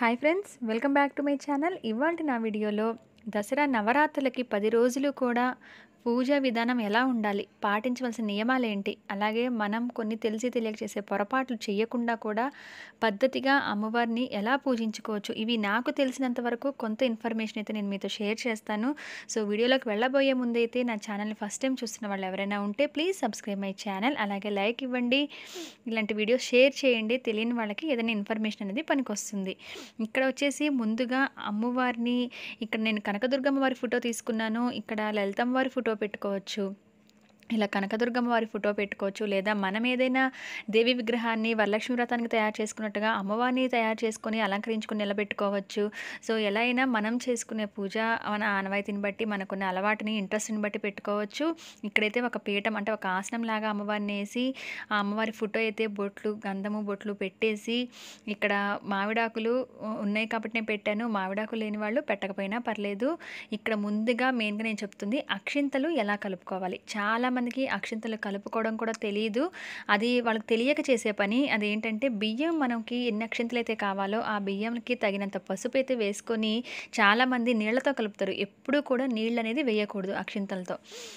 hi friends welcome back to my channel ఇవాళ నా వీడియోలో దసరా నవరాత్రులకి పది రోజులు కూడా పూజా విధానం ఎలా ఉండాలి పాటించవలసిన నియమాలు ఏంటి అలాగే మనం కొన్ని తెలిసి తెలియక చేసే పొరపాట్లు చేయకుండా కూడా పద్ధతిగా అమ్మవారిని ఎలా పూజించుకోవచ్చు ఇవి నాకు తెలిసినంత వరకు కొంత ఇన్ఫర్మేషన్ అయితే నేను మీతో షేర్ చేస్తాను సో వీడియోలోకి వెళ్ళబోయే ముందైతే నా ఛానల్ని ఫస్ట్ టైం చూస్తున్న వాళ్ళు ఎవరైనా ఉంటే ప్లీజ్ సబ్స్క్రైబ్ మై ఛానల్ అలాగే లైక్ ఇవ్వండి ఇలాంటి వీడియోస్ షేర్ చేయండి తెలియని వాళ్ళకి ఏదైనా ఇన్ఫర్మేషన్ అనేది పనికొస్తుంది ఇక్కడ వచ్చేసి ముందుగా అమ్మవారిని ఇక్కడ నేను కనకదుర్గమ్మ వారి ఫోటో తీసుకున్నాను ఇక్కడ లలితమ్మ వారి ఫోటో పెట్టుకోవచ్చు ఇలా కనకదుర్గమ్మ వారి ఫోటో పెట్టుకోవచ్చు లేదా మనం ఏదైనా దేవి విగ్రహాన్ని వరలక్ష్మి వ్రతానికి తయారు చేసుకున్నట్టుగా అమ్మవారిని తయారు చేసుకొని అలంకరించుకుని నిలబెట్టుకోవచ్చు సో ఎలా అయినా మనం చేసుకునే పూజ మన ఆనవాయితీని బట్టి మనకున్న అలవాటుని ఇంట్రెస్ట్ని బట్టి పెట్టుకోవచ్చు ఇక్కడైతే ఒక పీఠం అంటే ఒక ఆసనం లాగా అమ్మవారిని వేసి ఆ అమ్మవారి ఫోటో అయితే బొట్లు గంధము బొట్లు పెట్టేసి ఇక్కడ మామిడాకులు ఉన్నాయి కాబట్టి నేను పెట్టాను మామిడాకులు లేని వాళ్ళు పెట్టకపోయినా పర్లేదు ఇక్కడ ముందుగా మెయిన్గా నేను చెప్తుంది అక్షింతలు ఎలా కలుపుకోవాలి చాలా మందికి అక్షింతలు కలుపుకోవడం కూడా తెలియదు అది వాళ్ళకి తెలియక చేసే పని అదేంటంటే బియ్యం మనకి ఎన్ని అక్షింతలు అయితే కావాలో ఆ బియ్యంకి తగినంత పసుపు అయితే వేసుకొని చాలామంది నీళ్లతో కలుపుతారు ఎప్పుడూ కూడా నీళ్ళు అనేది వేయకూడదు అక్షింతలతో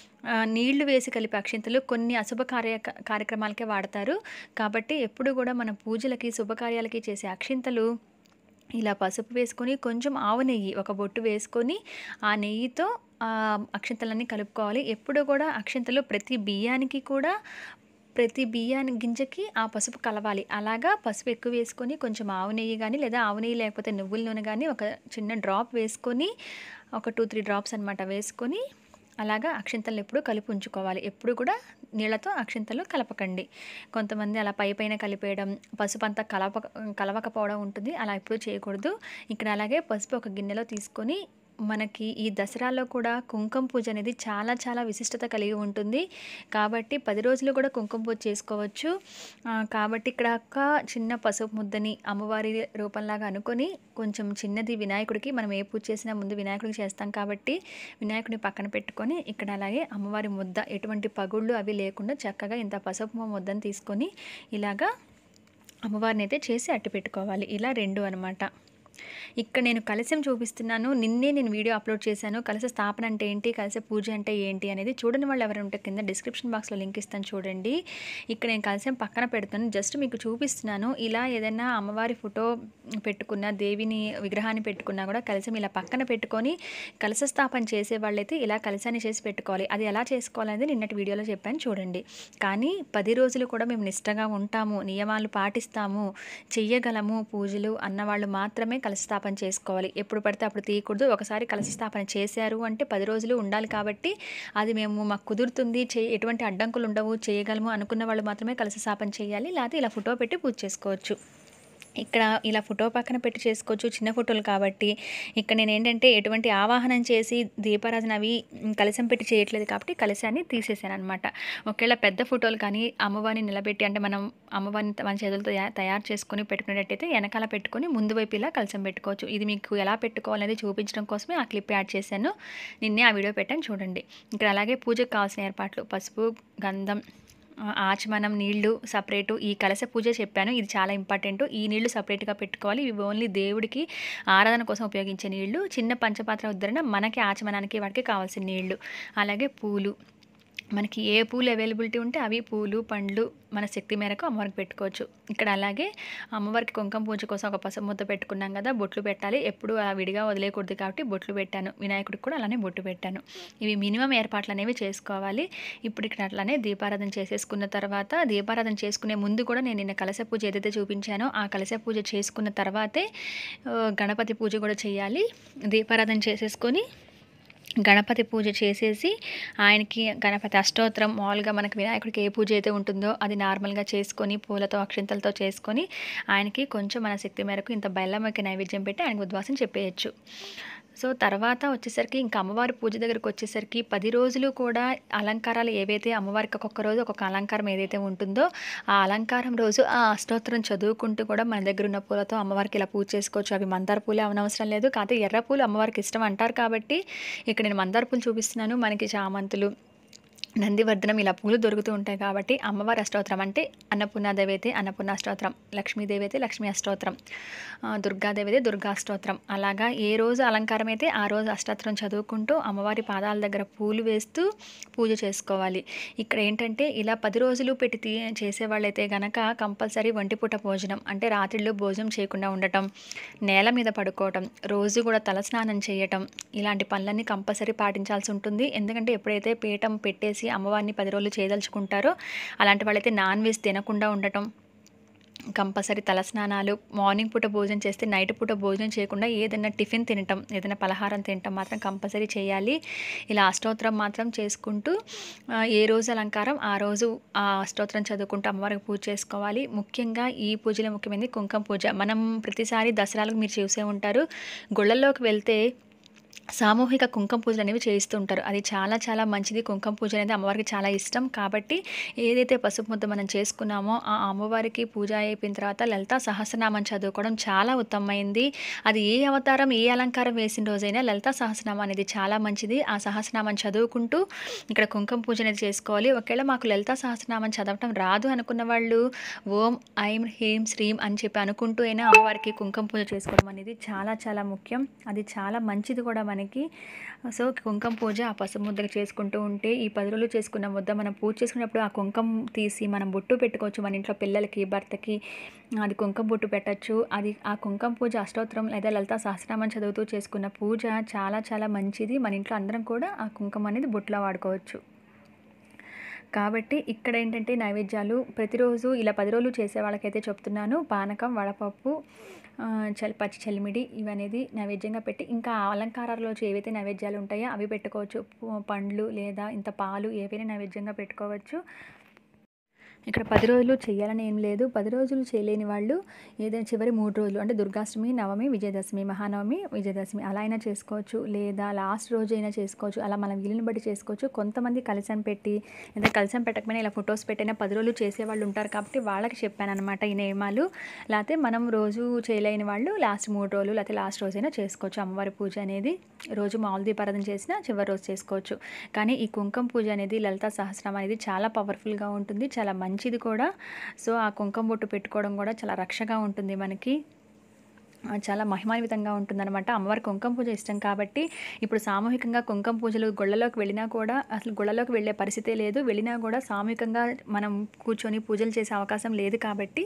నీళ్లు వేసి కలిపే అక్షింతలు కొన్ని అశుభ కార్య కార్యక్రమాలకే వాడతారు కాబట్టి ఎప్పుడు కూడా మన పూజలకి శుభకార్యాలకి చేసే అక్షింతలు ఇలా పసుపు వేసుకొని కొంచెం ఆవు నెయ్యి ఒక బొట్టు వేసుకొని ఆ నెయ్యితో అక్షింతలన్నీ కలుపుకోవాలి ఎప్పుడు కూడా అక్షింతలు ప్రతి బియ్యానికి కూడా ప్రతి బియ్యాని గింజకి ఆ పసుపు కలవాలి అలాగా పసుపు ఎక్కువ వేసుకొని కొంచెం ఆవు నెయ్యి కానీ లేదా ఆవు నెయ్యి లేకపోతే నువ్వుల నూనె కానీ ఒక చిన్న డ్రాప్ వేసుకొని ఒక టూ త్రీ డ్రాప్స్ అనమాట వేసుకొని అలాగా అక్షింతలు ఎప్పుడు కలిపి ఉంచుకోవాలి ఎప్పుడు కూడా నీళ్ళతో అక్షింతలు కలపకండి కొంతమంది అలా పై పైన కలిపేయడం పసుపు అంతా కలప కలవకపోవడం ఉంటుంది అలా ఎప్పుడు చేయకూడదు ఇక్కడ అలాగే పసుపు ఒక గిన్నెలో తీసుకొని మనకి ఈ దసరాలో కూడా కుంకుమ పూజ అనేది చాలా చాలా విశిష్టత కలిగి ఉంటుంది కాబట్టి పది రోజులు కూడా కుంకుమ పూజ చేసుకోవచ్చు కాబట్టి ఇక్కడ ఒక చిన్న పసుపు ముద్దని అమ్మవారి రూపంలాగా అనుకొని కొంచెం చిన్నది వినాయకుడికి మనం ఏ పూజ చేసినా ముందు వినాయకుడికి చేస్తాం కాబట్టి వినాయకుడిని పక్కన పెట్టుకొని ఇక్కడ అలాగే అమ్మవారి ముద్ద ఎటువంటి పగుళ్ళు అవి లేకుండా చక్కగా ఇంత పసుపు ముద్దను తీసుకొని ఇలాగా అమ్మవారిని అయితే చేసి అట్టు పెట్టుకోవాలి ఇలా రెండు అనమాట ఇక్కడ నేను కలశం చూపిస్తున్నాను నిన్నే నేను వీడియో అప్లోడ్ చేశాను కలశ స్థాపన అంటే ఏంటి కలశ పూజ అంటే ఏంటి అనేది చూడని వాళ్ళు ఎవరైనా ఉంటే కింద డిస్క్రిప్షన్ బాక్స్లో లింక్ ఇస్తాను చూడండి ఇక్కడ నేను కలశం పక్కన పెడుతాను జస్ట్ మీకు చూపిస్తున్నాను ఇలా ఏదైనా అమ్మవారి ఫోటో పెట్టుకున్న దేవిని విగ్రహాన్ని పెట్టుకున్నా కూడా కలశం ఇలా పక్కన పెట్టుకొని కలశ స్థాపన చేసే వాళ్ళైతే ఇలా కలశాన్ని చేసి పెట్టుకోవాలి అది ఎలా చేసుకోవాలనేది నిన్నటి వీడియోలో చెప్పాను చూడండి కానీ పది రోజులు కూడా మేము నిష్టగా ఉంటాము నియమాలు పాటిస్తాము చెయ్యగలము పూజలు అన్నవాళ్ళు మాత్రమే కలశ స్థాపన చేసుకోవాలి ఎప్పుడు పడితే అప్పుడు తీయకూడదు ఒకసారి కలశ స్థాపన చేశారు అంటే పది రోజులు ఉండాలి కాబట్టి అది మేము మాకు కుదురుతుంది చే ఎటువంటి అడ్డంకులు ఉండవు చేయగలము అనుకున్న వాళ్ళు మాత్రమే కలశ స్థాపన చేయాలి లేకపోతే ఇలా ఫోటో పెట్టి పూజ చేసుకోవచ్చు ఇక్కడ ఇలా ఫోటో పక్కన పెట్టి చేసుకోవచ్చు చిన్న ఫోటోలు కాబట్టి ఇక్కడ నేను ఏంటంటే ఎటువంటి ఆవాహనం చేసి దీపారాధన అవి కలశం పెట్టి చేయట్లేదు కాబట్టి కలశాన్ని తీసేసాను అనమాట ఒకవేళ పెద్ద ఫోటోలు కానీ అమ్మవారిని నిలబెట్టి అంటే మనం అమ్మవారిని మన చేతులతో తయారు చేసుకొని పెట్టుకునేటట్టయితే వెనకాల పెట్టుకొని ముందు వైపు ఇలా కలశం పెట్టుకోవచ్చు ఇది మీకు ఎలా పెట్టుకోవాలనేది చూపించడం కోసమే ఆ క్లిప్ యాడ్ చేశాను నిన్నే ఆ వీడియో పెట్టాను చూడండి ఇక్కడ అలాగే పూజకు కావాల్సిన ఏర్పాట్లు పసుపు గంధం ఆచమనం నీళ్లు సపరేటు ఈ కలశ పూజ చెప్పాను ఇది చాలా ఇంపార్టెంట్ ఈ నీళ్లు సపరేట్గా పెట్టుకోవాలి ఇవి ఓన్లీ దేవుడికి ఆరాధన కోసం ఉపయోగించే నీళ్లు చిన్న పంచపాత్ర ఉద్ధరణ మనకి ఆచమనానికి వాటికి కావాల్సిన నీళ్లు అలాగే పూలు మనకి ఏ పూలు అవైలబిలిటీ ఉంటే అవి పూలు పండ్లు మన శక్తి మేరకు అమ్మవారికి పెట్టుకోవచ్చు ఇక్కడ అలాగే అమ్మవారికి కుంకుమ పూజ కోసం ఒక పసుపు ముద్ద పెట్టుకున్నాం కదా బొట్లు పెట్టాలి ఎప్పుడు అలా విడిగా వదిలేయకూడదు కాబట్టి బొట్లు పెట్టాను వినాయకుడికి కూడా అలానే బొట్టు పెట్టాను ఇవి మినిమం ఏర్పాట్లు అనేవి చేసుకోవాలి ఇప్పుడు ఇక్కడ అట్లానే దీపారాధన చేసేసుకున్న తర్వాత దీపారాధన చేసుకునే ముందు కూడా నేను నిన్న కలశ పూజ ఏదైతే చూపించానో ఆ కలశ పూజ చేసుకున్న తర్వాతే గణపతి పూజ కూడా చేయాలి దీపారాధన చేసేసుకొని గణపతి పూజ చేసేసి ఆయనకి గణపతి అష్టోత్తరం మామూలుగా మనకి వినాయకుడికి ఏ పూజ అయితే ఉంటుందో అది నార్మల్గా చేసుకొని పూలతో అక్షింతలతో చేసుకొని ఆయనకి కొంచెం మన శక్తి మేరకు ఇంత బెల్లమ్మకి నైవేద్యం పెట్టి ఆయనకు ఉద్వాసం చెప్పేయచ్చు సో తర్వాత వచ్చేసరికి ఇంకా అమ్మవారి పూజ దగ్గరికి వచ్చేసరికి పది రోజులు కూడా అలంకారాలు ఏవైతే అమ్మవారికి ఒక్కొక్క రోజు ఒక్కొక్క అలంకారం ఏదైతే ఉంటుందో ఆ అలంకారం రోజు ఆ అష్టోత్తరం చదువుకుంటూ కూడా మన దగ్గర ఉన్న పూలతో అమ్మవారికి ఇలా పూజ చేసుకోవచ్చు అవి మందార పూలు అవనవసరం లేదు కాకపోతే ఎర్ర పూలు అమ్మవారికి ఇష్టం అంటారు కాబట్టి ఇక్కడ నేను మందార పూలు చూపిస్తున్నాను మనకి చామంతులు నందివర్ధనం ఇలా పూలు దొరుకుతూ ఉంటాయి కాబట్టి అమ్మవారి అష్టోత్తరం అంటే అన్నపూర్ణాదేవి అయితే అన్నపూర్ణ అష్టోత్తరం లక్ష్మీదేవి అయితే లక్ష్మీ అష్టోత్తరం ఆ, దుర్గాదేవి అయితే దుర్గా అష్టోత్తరం అలాగా ఏ రోజు అలంకారం అయితే ఆ రోజు అష్టోత్తరం చదువుకుంటూ అమ్మవారి పాదాల దగ్గర పూలు వేస్తూ పూజ చేసుకోవాలి ఇక్కడ ఏంటంటే ఇలా పది రోజులు పెట్టి తీ చేసేవాళ్ళైతే గనక కంపల్సరీ ఒంటిపూట భోజనం అంటే రాత్రిళ్ళు భోజనం చేయకుండా ఉండటం నేల మీద పడుకోవటం రోజు కూడా తలస్నానం చేయటం ఇలాంటి పనులన్నీ కంపల్సరీ పాటించాల్సి ఉంటుంది ఎందుకంటే ఎప్పుడైతే పీఠం పెట్టేసి అమ్మవారిని పది రోజులు చేయదలుచుకుంటారో అలాంటి వాళ్ళైతే నాన్ వెజ్ తినకుండా ఉండటం కంపల్సరీ తలస్నానాలు మార్నింగ్ పూట భోజనం చేస్తే నైట్ పూట భోజనం చేయకుండా ఏదైనా టిఫిన్ తినటం ఏదైనా పలహారం తినటం మాత్రం కంపల్సరీ చేయాలి ఇలా అష్టోత్తరం మాత్రం చేసుకుంటూ ఆ, ఏ రోజు అలంకారం ఆ రోజు ఆ అష్టోత్తరం చదువుకుంటూ అమ్మవారికి పూజ చేసుకోవాలి ముఖ్యంగా ఈ పూజలో ముఖ్యమైనది కుంకుమ పూజ మనం ప్రతిసారి దసరాలకు మీరు చూసే ఉంటారు గుళ్ళల్లోకి వెళ్తే సామూహిక కుంకుమ పూజలు అనేవి చేయిస్తూ ఉంటారు అది చాలా చాలా మంచిది కుంకుమ పూజ అనేది అమ్మవారికి చాలా ఇష్టం కాబట్టి ఏదైతే పసుపు ముద్ద మనం చేసుకున్నామో ఆ అమ్మవారికి పూజ అయిపోయిన తర్వాత లలిత సహస్రనామం చదువుకోవడం చాలా ఉత్తమమైంది అది ఏ అవతారం ఏ అలంకారం వేసిన రోజైనా లలిత సహస్రనామం అనేది చాలా మంచిది ఆ సహస్రనామం చదువుకుంటూ ఇక్కడ కుంకుమ పూజ అనేది చేసుకోవాలి ఒకవేళ మాకు లలిత సహస్రనామం చదవటం రాదు అనుకున్న వాళ్ళు ఓం ఐం హ్రీం శ్రీం అని చెప్పి అనుకుంటూ అయినా అమ్మవారికి కుంకుమ పూజ చేసుకోవడం అనేది చాలా చాలా ముఖ్యం అది చాలా మంచిది కూడా మనకి సో కుంకుమ పూజ ఆ పసుపు ముద్దలు చేసుకుంటూ ఉంటే ఈ పది రోజులు చేసుకున్న ముద్ద మనం పూజ చేసుకున్నప్పుడు ఆ కుంకుమ తీసి మనం బొట్టు పెట్టుకోవచ్చు మన ఇంట్లో పిల్లలకి భర్తకి అది కుంకుమ బొట్టు పెట్టచ్చు అది ఆ కుంకుమ పూజ అష్టోత్తరం లేదా లలిత సహస్రనామం చదువుతూ చేసుకున్న పూజ చాలా చాలా మంచిది మన ఇంట్లో అందరం కూడా ఆ కుంకుమ అనేది బొట్టులో వాడుకోవచ్చు కాబట్టి ఇక్కడ ఏంటంటే నైవేద్యాలు ప్రతిరోజు ఇలా పది రోజులు చేసే వాళ్ళకైతే చెప్తున్నాను పానకం వడపప్పు ఆ, చలి పచ్చి చలిమిడి ఇవనేది నైవేద్యంగా పెట్టి ఇంకా అలంకారాల్లో ఏవైతే నైవేద్యాలు ఉంటాయో అవి పెట్టుకోవచ్చు పు- పండ్లు లేదా ఇంత పాలు ఏవైనా నైవేద్యంగా పెట్టుకోవచ్చు ఇక్కడ పది రోజులు చేయాలని ఏం లేదు పది రోజులు చేయలేని వాళ్ళు ఏదైనా చివరి మూడు రోజులు అంటే దుర్గాష్టమి నవమి విజయదశమి మహానవమి విజయదశమి అలా అయినా చేసుకోవచ్చు లేదా లాస్ట్ రోజు అయినా చేసుకోవచ్చు అలా మన వీలుని బట్టి చేసుకోవచ్చు కొంతమంది కలసం పెట్టి లేదా కలసం పెట్టకపోయినా ఇలా ఫొటోస్ పెట్టైనా పది రోజులు చేసేవాళ్ళు ఉంటారు కాబట్టి వాళ్ళకి చెప్పాను అనమాట ఈ నియమాలు లేకపోతే మనం రోజు చేయలేని వాళ్ళు లాస్ట్ మూడు రోజులు లేకపోతే లాస్ట్ రోజైనా చేసుకోవచ్చు అమ్మవారి పూజ అనేది రోజు మామూలు దీపారాధన చేసినా చివరి రోజు చేసుకోవచ్చు కానీ ఈ కుంకుమ పూజ అనేది లలిత సహస్రం అనేది చాలా పవర్ఫుల్గా ఉంటుంది చాలా మంచిది కూడా సో ఆ కుంకుమ బొట్టు పెట్టుకోవడం కూడా చాలా రక్షగా ఉంటుంది మనకి ఆ, చాలా మహిమాన్వితంగా ఉంటుందన్నమాట అమ్మవారి కుంకుమ పూజ ఇష్టం కాబట్టి ఇప్పుడు సామూహికంగా కుంకుమ పూజలు గుళ్ళలోకి వెళ్ళినా కూడా అసలు గుళ్ళలోకి వెళ్ళే పరిస్థితే లేదు వెళ్ళినా కూడా సామూహికంగా మనం కూర్చొని పూజలు చేసే అవకాశం లేదు కాబట్టి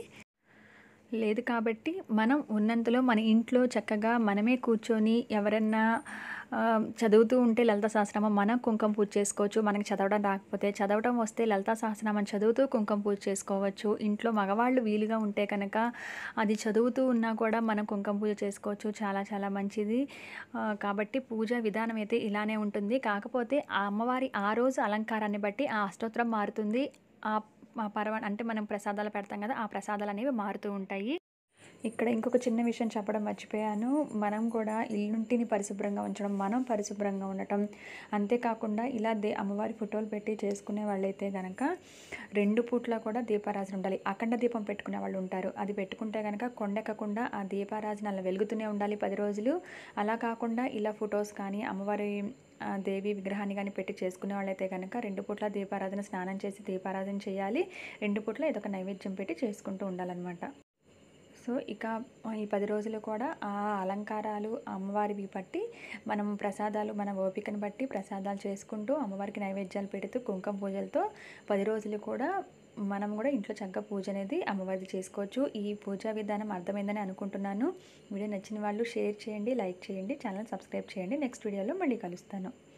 లేదు కాబట్టి మనం ఉన్నంతలో మన ఇంట్లో చక్కగా మనమే కూర్చొని ఎవరన్నా ఆ, చదువుతూ ఉంటే లలిత సహస్రనామం మనం కుంకుమ పూజ చేసుకోవచ్చు మనకి చదవడం రాకపోతే చదవడం వస్తే లలిత సహస్రనామం చదువుతూ కుంకుమ పూజ చేసుకోవచ్చు ఇంట్లో మగవాళ్ళు వీలుగా ఉంటే కనుక అది చదువుతూ ఉన్నా కూడా మనం కుంకుమ పూజ చేసుకోవచ్చు చాలా చాలా మంచిది ఆ, కాబట్టి పూజ విధానం అయితే ఇలానే ఉంటుంది కాకపోతే ఆ అమ్మవారి ఆ రోజు అలంకారాన్ని బట్టి ఆ అష్టోత్తరం మారుతుంది ఆ ఆ పర్వ అంటే మనం ప్రసాదాలు పెడతాం కదా ఆ ప్రసాదాలు అనేవి మారుతూ ఉంటాయి ఇక్కడ ఇంకొక చిన్న విషయం చెప్పడం మర్చిపోయాను మనం కూడా ఇల్లుంటిని పరిశుభ్రంగా ఉంచడం మనం పరిశుభ్రంగా ఉండటం అంతేకాకుండా ఇలా దే అమ్మవారి ఫోటోలు పెట్టి చేసుకునే వాళ్ళైతే కనుక రెండు పూట్ల కూడా దీపారాజన ఉండాలి అఖండ దీపం పెట్టుకునే వాళ్ళు ఉంటారు అది పెట్టుకుంటే కనుక కొండెక్కకుండా ఆ దీపారాజన అలా వెలుగుతూనే ఉండాలి పది రోజులు అలా కాకుండా ఇలా ఫొటోస్ కానీ అమ్మవారి ఆ, దేవి విగ్రహాన్ని కానీ పెట్టి చేసుకునే వాళ్ళైతే కనుక రెండు పూట్ల దీపారాధన స్నానం చేసి దీపారాధన చేయాలి రెండు పూట్ల ఇదొక నైవేద్యం పెట్టి చేసుకుంటూ ఉండాలన్నమాట సో ఇక ఈ పది రోజులు కూడా ఆ అలంకారాలు అమ్మవారివి బట్టి మనం ప్రసాదాలు మన ఓపికను బట్టి ప్రసాదాలు చేసుకుంటూ అమ్మవారికి నైవేద్యాలు పెడుతూ కుంకుమ పూజలతో పది రోజులు కూడా మనం కూడా ఇంట్లో చక్కగా పూజ అనేది అమ్మవారిది చేసుకోవచ్చు ఈ పూజా విధానం అర్థమైందని అనుకుంటున్నాను వీడియో నచ్చిన వాళ్ళు షేర్ చేయండి లైక్ చేయండి ఛానల్ సబ్స్క్రైబ్ చేయండి నెక్స్ట్ వీడియోలో మళ్ళీ కలుస్తాను